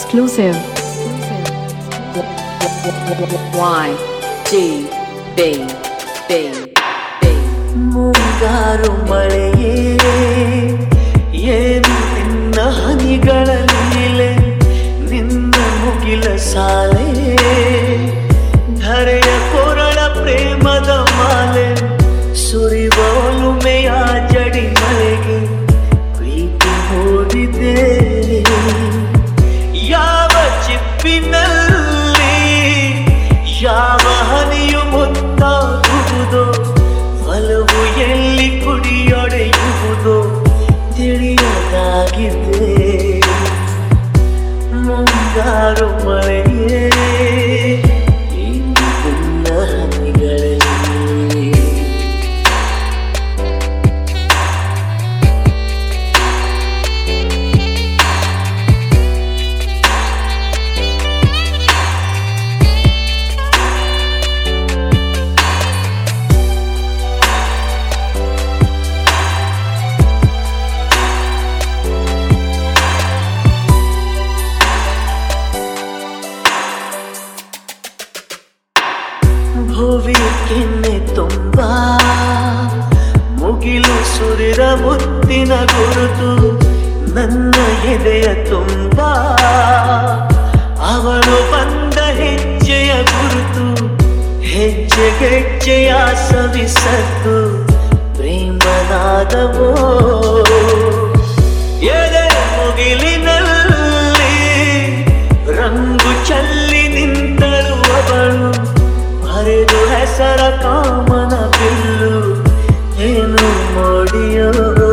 Exclusive. Y G B B B ಮುಂಗಾರು ಮಳೆಯೇ ಏನು ನಿನ್ನ ಹನಿಗಳ ಲೀಲೆ ನಿನ್ನ ಮುಗಿಲ ಸಾಲೆ ಧರೆಯ ಕೊರಳ ಪ್ರೇಮದ ಮಾಲೆ ಸುರಿವ ಒಲುಮೆಯ ಜಡಿ ಮಳೆಗೆ ಪ್ರೀತಿ ಹೋದಿದೆ ಯಾವ ಚಿಪ್ಪಿನಲ್ಲಿ ಯಾವ ಹನಿಯು ಮುತ್ತಾಗುವುದೋ ಒಲವು ಎಲ್ಲಿ ಕುಡಿಯೊಡೆಯುವುದೋ ತಿಳಿಯದಾಗಿದೆ ಮುಂಗಾರು ಮಳೆಯೇ ಇಂದು ನಿನ್ನ ಹನಿಗಳಲ್ಲಿ ಭುವಿ ಕೆನ್ನೆ ತುಂಬ ಮುಗಿಲು ಸುರಿದ ಮುತ್ತಿನ ಗುರುತು ನನ್ನ ಎದೆಯ ತುಂಬ ಅವಳು ಬಂದ ಹೆಜ್ಜೆಯ ಗುರುತು ಹೆಜ್ಜೆ ಗೆಜ್ಜೆಯ ಸವಿಸತ್ತು ಪ್ರೇಮನಾದವೋ ಎದೆ ಮುಗಿಲಿನಲ್ಲಿ ರಂಗು ಚಲ್ಲಿ ನಿಂತಳು ಅವಳು ಹರಿದು ಹೆಸರ ಕಾಮನ ಬಿಲ್ಲು ಏನು ಮೋಡಿಯೋ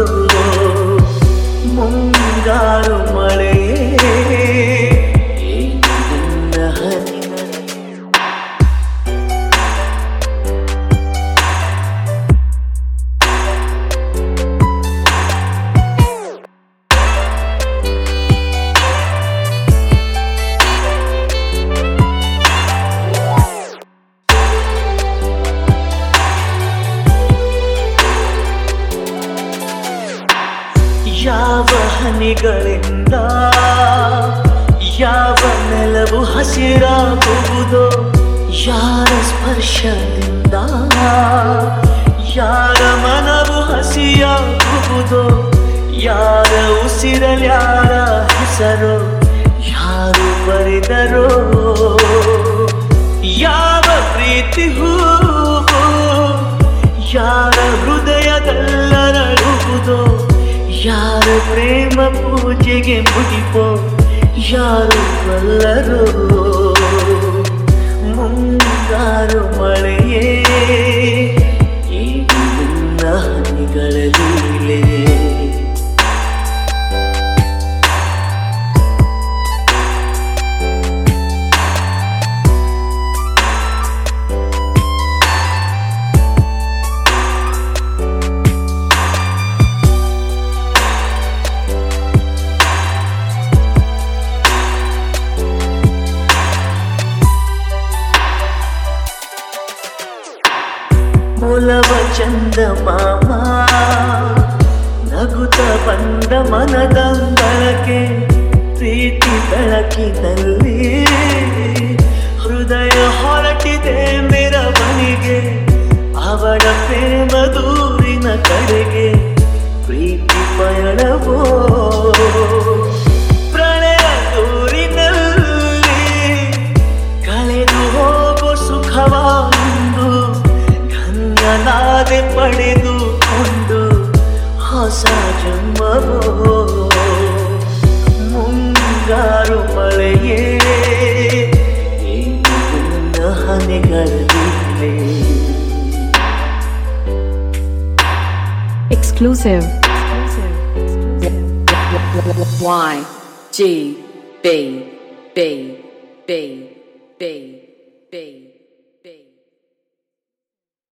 ಮುಂಗಾರು ಮಳೆಯೇ ಏನು ನಿನ್ನ ಹನಿನಲ್ಲಿ ಯಾವ ಹನಿಗಳಿಂದ ಯಾವ ನೆಲವು ಹಸಿರಾಗುವುದೋ ಯಾರ ಸ್ಪರ್ಶದಿಂದ ಯಾರ ಮನವು ಹಸಿಯಾಗುವುದೋ ಯಾರ ಉಸಿರಲ್ಯಾರ ಹೆಸರು ಯಾರು ಬರೆದರೋ ಯಾವ ಪ್ರೀತಿ ಹೂವು ಯಾರ ಹೃದಯದಲ್ಲರಳುವುದೋ ಯಾರ ಪ್ರೇಮ ಪೂಜೆಗೆ ಮುಡಿಪೋ ಯಾರು ಬಲ್ಲರೋ ಮುಂಗಾರು ಮಳೆಯೇ ಏನು ನಿನ್ನ ಹನಿಗಳ ಲೀಲೆ ಮೂಲವ ಚಂದ ಮಾಮ ನಗುತ್ತ ಬಂದ ಮನದಂಬಳಕೆ ಪ್ರೀತಿ ಬೆಳಕಿನಲ್ಲಿ ಹೃದಯ ಹೊರಟಿದೆ ಮೆರವಣಿಗೆ ಅವಳ ಪ್ರೇಮ ದೂರಿನ ಕಡೆಗೆ ಪ್ರೀತಿ ಪಯಣವೋ ಪ್ರಣಯ ದೂರಿನಲ್ಲಿ ಕಳೆದು ಹೋಗೋ ಸುಖವಾಂದು ಧನ್ಯನಾದೆ ಪಡೆದುಕೊಂಡು ಹೊಸ ಜನ್ಮವೋ ಮುಂಗಾರು ಮಳೆಯೇ ಏನು ನಿನ್ನ ಹನಿಗಳಲ್ಲಿ Exclusive. Y G B B B B B